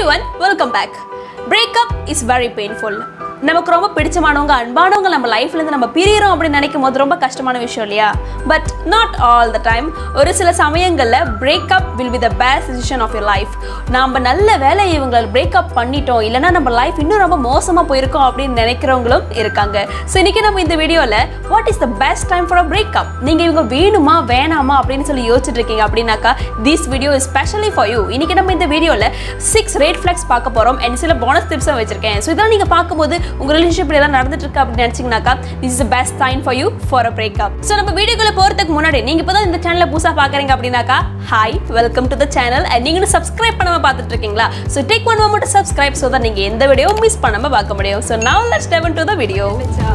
everyone, welcome back. Breakup is very painful. நமக்கு ரொம்ப பிடிச்சமானவங்க அன்பானவங்க நம்ம லைஃப்ல இருந்து நம்ம பிரியறோம் அப்படின்னு நினைக்கும் போது ரொம்ப கஷ்டமான விஷயம் இல்லையா but not all the time ஒரு சில சமயங்கள்ல breakup will be the best decision of your life நாம நல்ல வேலை இவங்களை பிரேக்கப் பண்ணிட்டோம் இல்லைன்னா நம்ம லைஃப் இன்னும் ரொம்ப மோசமா போயிருக்கோம் அப்படின்னு நினைக்கிறவங்களும் இருக்காங்க ஸோ இன்னைக்கு நம்ம இந்த வீடியோல what is the best time for a breakup நீங்க இவங்க வேணுமா வேணாமா அப்படின்னு சொல்லி யோசிச்சுட்டு இருக்கீங்க அப்படின்னாக்கா this video is specially for you இன்னைக்கு நம்ம இந்த வீடியோல சிக்ஸ் ரேட் ஃபிளாக்ஸ் பார்க்க போறோம் அண்ட் சில போனஸ் டிப்ஸும் வச்சிருக்கேன் ஸோ இதெல்லாம் நீங்க பார்க்கும்போது உங்க ரிலேஷன்ஷிப் எல்லாம் நடந்துட்டு இருக்கு அப்படின்னு நினைச்சீங்கன்னாக்கா this is best time for you for a breakup so நம்ம வீடியோக்குள்ள போறதுக்கு முன்னாடி நீங்க இப்பதான் இந்த சேனலை புதுசா பாக்குறீங்க அப்படின்னாக்கா hi welcome to the channel and நீங்களும் சப்ஸ்கிரைப் பண்ணாம பார்த்துட்டு இருக்கீங்களா ஸோ டேக் ஒன் மட்டும் சப்ஸ்கிரைப் ஸோ தான் நீங்க எந்த வீடியோவும் மிஸ் பண்ணாம பார்க்க முடியும் so now let's dive into the video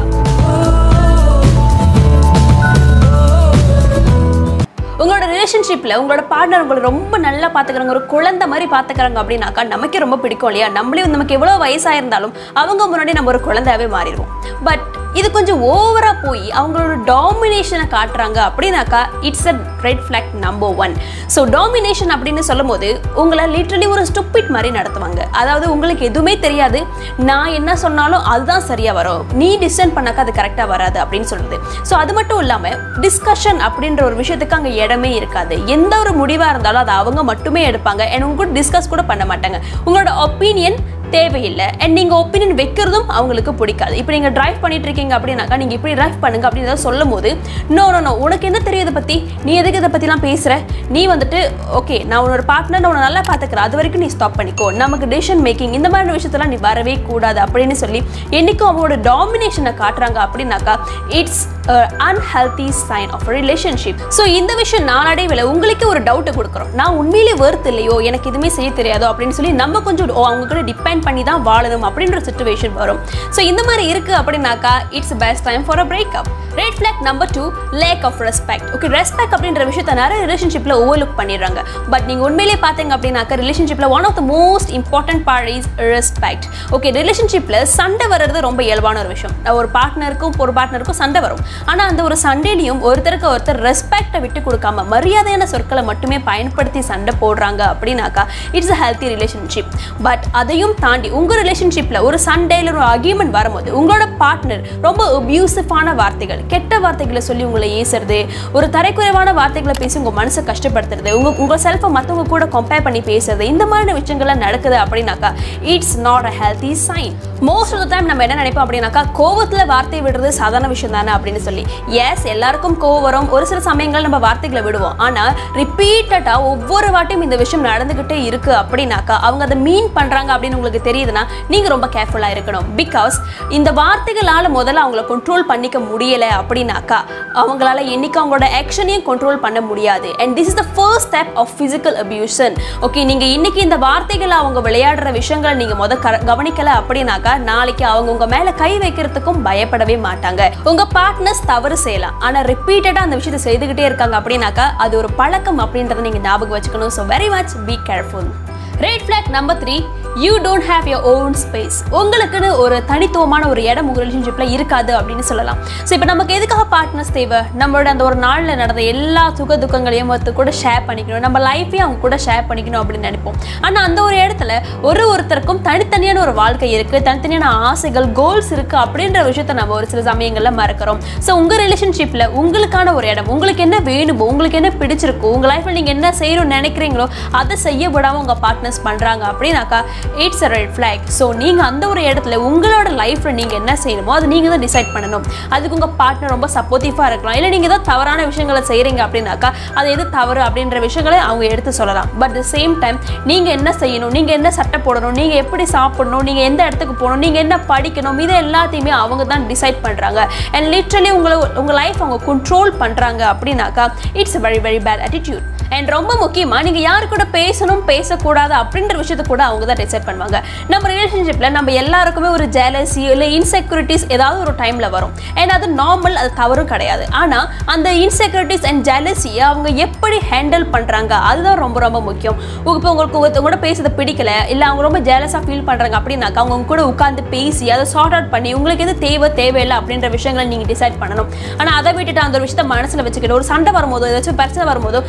உங்களோட ரிலேஷன்ஷிப்பில் உங்களோட பார்ட்னர் உங்களை ரொம்ப நல்லா பார்த்துக்கிறாங்க ஒரு குழந்தை மாதிரி பார்த்துக்கிறாங்க அப்படின்னாக்கா நமக்கே ரொம்ப பிடிக்கும் இல்லையா நம்மளே வந்து நமக்கு எவ்வளோ வயசாக இருந்தாலும் அவங்க முன்னாடி நம்ம ஒரு குழந்தையாவே மாறிடுவோம் பட் இது கொஞ்சம் ஓவராக போய் அவங்களோட டாமினேஷனை காட்டுறாங்க அப்படின்னாக்கா it's a red flag number one so domination அப்படின்னு சொல்லும் போது உங்களை லிட்ரலி ஒரு ஸ்டூப்பிட் மாதிரி நடத்துவாங்க அதாவது உங்களுக்கு எதுவுமே தெரியாது நான் என்ன சொன்னாலும் அதுதான் சரியாக வரும் நீ டிசிஷன் பண்ணாக்கா அது கரெக்டாக வராது அப்படின்னு சொல்லுது ஸோ அது மட்டும் இல்லாமல் டிஸ்கஷன் அப்படின்ற ஒரு விஷயத்துக்கு அங்கே இடமே இருக்காது எந்த ஒரு முடிவாக இருந்தாலும் அதை அவங்க மட்டுமே எடுப்பாங்க அண்ட் உங்க கூட டிஸ்கஸ் கூட பண்ண மாட்டாங்க உங்களோட ஒப்பீனியன் தேவையில்லை அண்ட் நீங்கள் ஒப்பீனியன் வைக்கிறதும் அவங்களுக்கு பிடிக்காது இப்போ நீங்கள் டிரைவ் பண்ணிட்டு இருக்கீங்க அப்படின்னாக்கா நீங்கள் இப்படி டிரைவ் பண்ணுங்க அப்படின்னு ஏதாவது சொல்லும் போது நோ நோ நோ உனக்கு என்ன தெரியும் இதை பற்றி நீ எதுக்கு இதை பற்றிலாம் பேசுகிற நீ வந்துட்டு ஓகே நான் உன்னோட பார்ட்னர் உன்னை நல்லா பார்த்துக்கிறேன் அது வரைக்கும் நீ ஸ்டாப் பண்ணிக்கோ நமக்கு டிசிஷன் மேக்கிங் இந்த மாதிரி விஷயத்தெல்லாம் நீ வரவே கூடாது அப்படின்னு சொல்லி என்னைக்கும் அவங்களோட டாமினேஷனை காட்டுறாங்க அப்படின்னாக்கா it's unhealthy sign of relationship so இந்த விஷயம் நாளடைவில் உங்களுக்கு ஒரு டவுட்டை கொடுக்குறோம் நான் உண்மையிலே worth இல்லையோ எனக்கு எதுவுமே செய்ய தெரியாதோ அப்படின்னு சொல்லி நம்ம கொஞ்சம் ஓ, அவங்க கூட டிபெண்ட் பண்ணி தான் வாழணும் அப்படின்ற சுச்சுவேஷன் வரும் ஸோ இந்த மாதிரி இருக்கு அப்படின்னாக்கா it's best time for a breakup red flag number two lack of respect okay respect அப்படின்ற விஷயத்த நிறைய ரிலேஷன்ஷிப்பில் ஓவர்லுக் பண்ணிடுறாங்க பட் நீங்கள் உண்மையிலே பார்த்தீங்க அப்படின்னாக்கா ரிலேஷன்ஷிப்பில் one of the most important part is respect okay ரிலேஷன்ஷிப்பில் சண்டை வர்றது ரொம்ப இயல்பான ஒரு விஷயம் ஒரு பார்ட்னருக்கும் ஒரு பார்ட்னருக்கும் சண்டை வரும் ஆனால் அந்த ஒரு சண்டையிலையும் ஒருத்தருக்கு ஒருத்தர் ரெஸ்பெக்டை விட்டு கொடுக்காம மரியாதையான சொற்களை மட்டுமே பயன்படுத்தி சண்டை போடுறாங்க அப்படின்னாக்கா it's a healthy relationship but அதையும் தாண்டி உங்கள் ரிலேஷன்ஷிப்பில் ஒரு சண்டையில் ஒரு அகியூமெண்ட் வரும்போது உங்களோட பார்ட்னர் ரொம்ப அபியூசிவான வார்த்தைகள் கெட்ட வார்த்தைகளை சொல்லி உங்களை ஏசுறது ஒரு தரைக்குறைவான வார்த்தைகளை பேசி உங்கள் மனசை கஷ்டப்படுத்துறது உங்கள் உங்கள் செல்ஃபை மற்றவங்க கூட கம்பேர் பண்ணி பேசுறது இந்த மாதிரியான விஷயங்கள்லாம் நடக்குது அப்படின்னாக்கா it's not a healthy sign most of the time நம்ம என்ன நினைப்போம் அப்படின்னாக்கா கோவத்தில் வார்த்தை விடுறது சாதாரண விஷயம் தானே அப்படின்னு சொல்லி எஸ் எல்லாருக்கும் கோவம் வரும் ஒரு சில சமயங்கள் நம்ம வார்த்தைகளை விடுவோம் ஆனால் ரிப்பீட்டடாக ஒவ்வொரு வாட்டியும் இந்த விஷயம் நடந்துக்கிட்டே இருக்கு அப்படின்னாக்கா அவங்க அதை மீன் பண்ணுறாங்க அப்படின்னு உங்களுக்கு தெரியுதுன்னா நீங்கள் ரொம்ப கேர்ஃபுல்லாக இருக்கணும் பிகாஸ் இந்த வார்த்தைகளால் முதல்ல அவங்கள கண்ட்ரோல் பண்ணிக்க முடியலை அப்படின்னாக்கா அவங்களால என்னைக்கு அவங்களோட ஆக்ஷனையும் கண்ட்ரோல் பண்ண முடியாது and this is the first step of physical abusion okay நீங்கள் இன்னைக்கு இந்த வார்த்தைகளை அவங்க விளையாடுற விஷயங்களை நீங்கள் முத க கவனிக்கல அப்படின்னாக்கா நாளைக்கு அவங்க உங்க மேல கை வைக்கிறதுக்கும் பயப்படவே மாட்டாங்க உங்க பார்ட்னர்ஸ் தவறு செய்யலாம் ஆனா ரிப்பீட்டடா அந்த விஷயத்தை செய்துகிட்டே இருக்காங்க அப்படின்னாக்கா அது ஒரு பழக்கம் அப்படின்றத நீங்க ஞாபகம் வச்சுக்கணும் so very much be careful red flag number three you don't have your own space உங்களுக்குன்னு ஒரு தனித்துவமான ஒரு இடம் உங்கள் ரிலேஷன்ஷிப்பில் இருக்காது அப்படின்னு சொல்லலாம் ஸோ இப்போ நமக்கு எதுக்காக பார்ட்னர்ஸ் தேவை நம்மளோட அந்த ஒரு நாளில் நடந்த எல்லா சுக துக்கங்களையும் ஒருத்தர் கூட ஷேர் பண்ணிக்கணும் நம்ம லைஃப்பையும் அவங்க கூட ஷேர் பண்ணிக்கணும் அப்படின்னு நினைப்போம் ஆனால் அந்த ஒரு இடத்துல ஒரு ஒருத்தருக்கும் தனித்தனியான ஒரு வாழ்க்கை இருக்குது தனித்தனியான ஆசைகள் கோல்ஸ் இருக்குது அப்படின்ற விஷயத்த நம்ம ஒரு சில சமயங்களில் மறக்கிறோம் ஸோ உங்கள் ரிலேஷன்ஷிப்பில் உங்களுக்கான ஒரு இடம் உங்களுக்கு என்ன வேணுமோ உங்களுக்கு என்ன பிடிச்சிருக்கோ உங்கள் லைஃப்பில் நீங்கள் என்ன செய்யணும்னு நினைக்கிறீங்களோ அதை செய்ய விடாமல் உங்கள் பார்ட்னர்ஸ் பண்ணுறாங்க அப்படின்னாக்கா it's a red flag so நீங்கள் அந்த ஒரு இடத்துல உங்களோட லைஃப்பில் நீங்கள் என்ன செய்யணுமோ அது நீங்கள் தான் டிசைட் பண்ணணும் அதுக்கு உங்கள் பார்ட்னர் ரொம்ப சப்போர்ட்டிவாக இருக்கலாம் இல்லை நீங்கள் ஏதாவது தவறான விஷயங்களை செய்கிறீங்க அப்படின்னாக்கா அது எது தவறு அப்படின்ற விஷயங்களை அவங்க எடுத்து சொல்லலாம் பட் த சேம் டைம் நீங்கள் என்ன செய்யணும் நீங்கள் என்ன சட்டை போடணும் நீங்கள் எப்படி சாப்பிடணும் நீங்கள் எந்த இடத்துக்கு போகணும் நீங்கள் என்ன படிக்கணும் இது எல்லாத்தையுமே அவங்க தான் டிசைட் பண்ணுறாங்க அண்ட் லிட்ரலி உங்களை உங்கள் லைஃப் அவங்க கண்ட்ரோல் பண்ணுறாங்க அப்படின்னாக்கா it's very very bad attitude and ரொம்ப முக்கியமாக நீங்கள் யாரு கூட பேசணும் பேசக்கூடாது அப்படின்ற விஷயத்த கூட அவங்க தான் டிசைட் பண்ணுவாங்க நம்ம ரிலேஷன்ஷிப்பில் நம்ம எல்லாருக்குமே ஒரு ஜெலசி இல்லை இன்செக்யூரிட்டிஸ் ஏதாவது ஒரு டைமில் வரும் அண்ட் அது நார்மல் அது தவறும் கிடையாது ஆனால் அந்த இன்செக்யூரிட்டிஸ் அண்ட் ஜெலசியை அவங்க எப்படி ஹேண்டில் பண்ணுறாங்க அதுதான் ரொம்ப ரொம்ப முக்கியம் இப்போ உங்களுக்கு ஒருத்தவங்க கூட பேசுறது பிடிக்கல இல்லை அவங்க ரொம்ப ஜெலஸாக ஃபீல் பண்ணுறாங்க அப்படின்னாக்கா அவங்க உங்க கூட உட்காந்து பேசி அதை சார்ட் அவுட் பண்ணி உங்களுக்கு எது தேவை தேவையில்லை அப்படின்ற விஷயங்களை நீங்கள் டிசைட் பண்ணணும் ஆனால் அதை விட்டுட்டு அந்த ஒரு விஷயத்த மனசில் வச்சுக்கிட்டு ஒரு சண்டை வரும்போதோ ஏதாச்சும் பிரச்சனை வரும்போதோ அவங்க அதை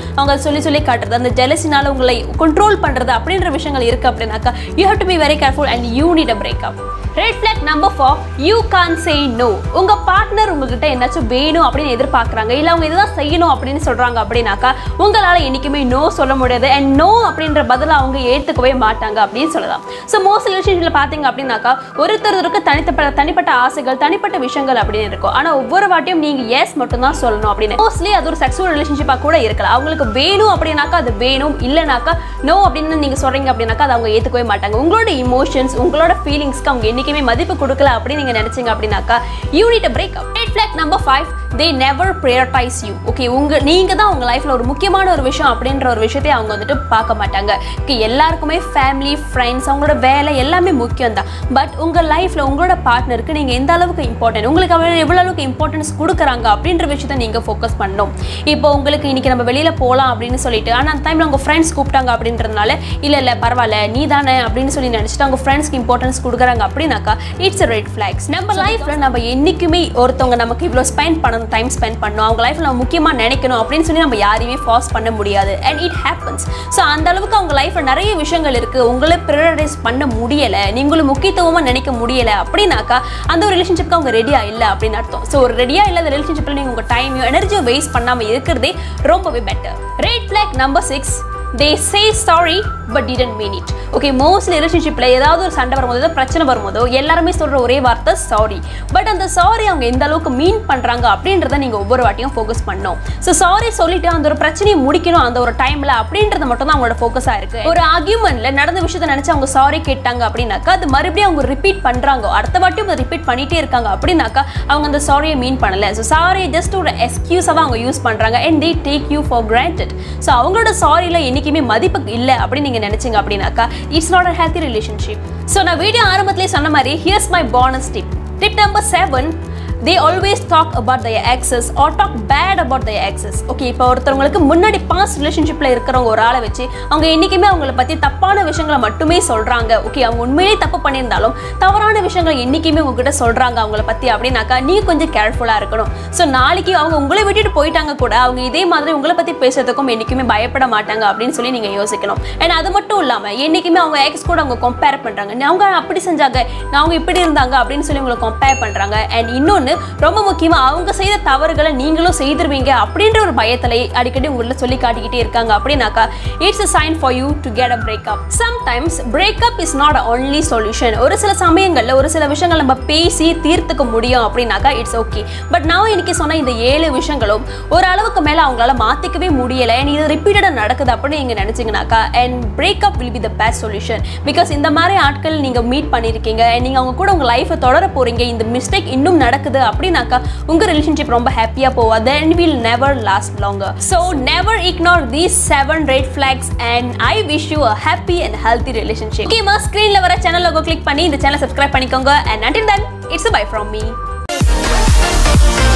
சொல்லி சொல்லி காட்டுறது அந்த ஜெலசினால உங்களை கண்ட்ரோல் பண்றது அப்படின்ற விஷயங்கள் இருக்கு அப்படின்னாக்கா you have to be very careful and you need a breakup red flag number four you can't say no உங்க பார்ட்னர் உங்ககிட்ட என்னாச்சும் வேணும் அப்படின்னு எதிர்பார்க்குறாங்க இல்லை அவங்க இதுதான் செய்யணும் அப்படின்னு சொல்றாங்க அப்படின்னாக்கா உங்களால என்னைக்குமே நோ சொல்ல முடியாது அண்ட் நோ அப்படின்ற பதில அவங்க ஏற்றுக்கவே மாட்டாங்க அப்படின்னு சொல்லலாம் ஸோ மோஸ்ட் ரிலேஷன்ஷிப்பில் பார்த்தீங்க அப்படின்னாக்கா ஒருத்தருக்கு தனித்தப்பட்ட தனிப்பட்ட ஆசைகள் தனிப்பட்ட விஷயங்கள் அப்படின்னு இருக்கும் ஆனால் ஒவ்வொரு வாட்டியும் நீங்க எஸ் மட்டும் தான் சொல்லணும் அப்படின்னு மோஸ்ட்லி அது ஒரு செக்ஸுவல் ரிலேஷன்ஷிப்பாக கூட இருக்கலாம் அவங்களுக்கு வேணும் அப்படின்னாக்கா அது வேணும் இல்லைனாக்கா நோ அப்படின்னு நீங்க சொல்றீங்க அப்படின்னாக்கா அதை அவங்க ஏற்றுக்கவே மாட்டாங்க உங்களோட இமோஷன்ஸ் உங்களோட ஃபீலிங்ஸ்க்கு அவங்க என்னைக்குமே மதிப்பு கொடுக்கல அப்படின்னு நீங்க நினைச்சீங்க அப்படின்னாக்கா you need a break up red flag number five they never prioritize you okay உங்க நீங்க தான் உங்க லைஃப்ல ஒரு முக்கியமான ஒரு விஷயம் அப்படின்ற ஒரு விஷயத்தை அவங்க வந்துட்டு பார்க்க மாட்டாங்க ஓகே எல்லாருக்குமே ஃபேமிலி ஃப்ரெண்ட்ஸ் அவங்களோட வேலை எல்லாமே முக்கியம் தான் பட் உங்க லைஃப்ல உங்களோட பார்ட்னருக்கு நீங்க எந்த அளவுக்கு இம்பார்ட்டன்ட் உங்களுக்கு அவங்க எவ்வளவு அளவுக்கு இம்பார்ட்டன்ஸ் கொடுக்குறாங்க அப்படின்ற விஷயத்த நீங்க ஃபோக்கஸ் பண்ணணும் இப்போ உங்களுக்கு இன்னைக்கு நம்ம வெளியில போகலாம் அப்படின்னு சொல்லிட்டு ஆனால் அந்த டைம்ல உங்க ஃப்ரெண்ட்ஸ் கூப்பிட்டாங்க அப்படின்றதுனால இல்ல இல்ல பரவாயில்ல நீ தானே அப்படின்னு சொல்லி நினைச்சிட்டு அவங்க ஃப்ரெண்ட்ஸ்க்கு இம்பார்ட்டன்ஸ் கொடுக்குறாங்க அப்படின்னாக்கா இட்ஸ் ரெட் ஃபிளாக்ஸ் நம்ம லைஃப்ல நம்ம என்னைக்குமே ஒருத்தவங்க நமக்கு இவ்வளோ ஸ்பெண்ட் பண்ணணும் டைம் ஸ்பெண்ட் பண்ணணும் அவங்க லைஃப்ல நம்ம முக்கியமாக நினைக்கணும் அப்படின்னு சொல்லி நம்ம யாரையுமே ஃபார்ஸ் பண்ண முடியாது அண்ட் இட் ஹேப்பன்ஸ் ஸோ அந்த அளவுக்கு அவங்க லைஃப்ல நிறைய விஷயங்கள் இருக்கு உங்களை ப்ரியாரிடைஸ் பண்ண முடியல நீங்களும் முக்கியத்துவமாக நினைக்க முடியல அப்படின்னாக்கா அந்த ஒரு ரிலேஷன்ஷிப்க்கு அவங்க ரெடியா இல்லை அப்படின்னு அர்த்தம் ஸோ ஒரு ரெடியா இல்லாத ரிலேஷன்ஷிப்பில் நீங்கள் உங்கள் டைமையும் எனர்ஜியும் வேஸ்ட் பண்ணாமல் இருக்கிறதே ரொம்பவே better red flag number six they say sorry but didn't mean it okay mostly ரிலேஷன்ஷிப்பில் ஏதாவது ஒரு சண்டை வரும்போது ஏதாவது பிரச்சனை வரும்போதோ எல்லாருமே சொல்கிற ஒரே வார்த்தை சாரி பட் அந்த சாரி அவங்க எந்த அளவுக்கு மீன் பண்ணுறாங்க அப்படின்றத நீங்கள் ஒவ்வொரு வாட்டியும் ஃபோக்கஸ் பண்ணணும் ஸோ சாரி சொல்லிட்டு அந்த ஒரு பிரச்சனையை முடிக்கணும் அந்த ஒரு டைமில் அப்படின்றது மட்டும் தான் அவங்களோட ஃபோக்கஸாக இருக்குது ஒரு ஆர்கியூமெண்ட்டில் நடந்த விஷயத்தை நினச்சி அவங்க சாரி கேட்டாங்க அப்படின்னாக்கா அது மறுபடியும் அவங்க ரிப்பீட் பண்ணுறாங்க அடுத்த வாட்டியும் அதை ரிப்பீட் பண்ணிகிட்டே இருக்காங்க அப்படின்னாக்கா அவங்க அந்த சாரியை மீன் பண்ணலை ஸோ சாரி ஜஸ்ட் ஒரு எக்ஸ்கியூஸாக தான் அவங்க யூஸ் பண்ணுறாங்க and they take you for granted so அவங்களோட சாரியில் என்றைக்குமே மதிப்பு இல்லை அப்படின்னு நீங்கள் நினச்சிங்க அப்படின்னாக்கா it's not a healthy relationship so நான் வீடியோ ஆரம்பத்திலே சொன்ன மாதிரி here's my bonus tip tip number seven they always talk about their exes or talk bad about their exes okay இப்போ ஒருத்தவங்களுக்கு முன்னாடி பாஸ்ட் ரிலேஷன்ஷிப்பில் இருக்கிறவங்க ஒரு ஆளை வச்சு அவங்க என்றைக்குமே அவங்கள பற்றி தப்பான விஷயங்களை மட்டுமே சொல்கிறாங்க ஓகே அவங்க உண்மையிலே தப்பு பண்ணியிருந்தாலும் தவறான விஷயங்களை என்றைக்குமே உங்ககிட்ட சொல்கிறாங்க அவங்கள பற்றி அப்படின்னாக்கா நீ கொஞ்சம் கேர்ஃபுல்லாக இருக்கணும் ஸோ நாளைக்கு அவங்க உங்களை விட்டுட்டு போயிட்டாங்க கூட அவங்க இதே மாதிரி உங்களை பற்றி பேசுறதுக்கும் என்றைக்குமே பயப்பட மாட்டாங்க அப்படின்னு சொல்லி நீங்கள் யோசிக்கணும் அண்ட் அது மட்டும் இல்லாமல் என்றைக்குமே அவங்க எக்ஸ் கூட அவங்க கம்பேர் பண்ணுறாங்க அவங்க அப்படி செஞ்சாங்க அவங்க இப்படி இருந்தாங்க அப்படின்னு சொல்லி உங்களை கம்பேர் பண்ணுறாங்க அண்ட் இன்னொன்று ரொம்ப முக்கியமாக அவங்க செய்த தவறுகளை நீங்களும் செய்திருவீங்க அப்படின்ற ஒரு பயத்தலை அடிக்கடி உங்களை சொல்லி காட்டிக்கிட்டே இருக்காங்க அப்படின்னாக்கா it's a sign for you to get a breakup sometimes breakup is not only solution ஒரு சில சமயங்களில் ஒரு சில விஷயங்கள் நம்ம பேசி தீர்த்துக்க முடியும் அப்படின்னாக்கா இட்ஸ் ஓகே பட் நான் இன்னைக்கு சொன்ன இந்த ஏழு விஷயங்களும் ஒரு அளவுக்கு மேலே அவங்களால மாற்றிக்கவே முடியலை அண்ட் இது ரிப்பீட்டடாக நடக்குது அப்படின்னு நீங்கள் நினச்சிங்கனாக்கா and breakup will be the best solution because இந்த மாதிரி ஆட்கள் நீங்கள் மீட் பண்ணியிருக்கீங்க and நீங்கள் அவங்க கூட உங்கள் லைஃப்பை தொடர போகிறீங்க இந்த மிஸ்டேக் இன்னும் நடக்குது அப்படின்னாக்கா உங்கள் ரிலேஷன்ஷிப் ரொம்ப ஹாப்பியாக போவாது then will never last longer so never ignore these seven red flags and I wish you a happy and healthy relationship முக்கியமாக ஸ்க்ரீனில் வர சேனல் லோகோ கிளிக் பண்ணி இந்த சேனல் சப்ஸ்கிரைப் பண்ணிக்கோங்க and until then it's bye from me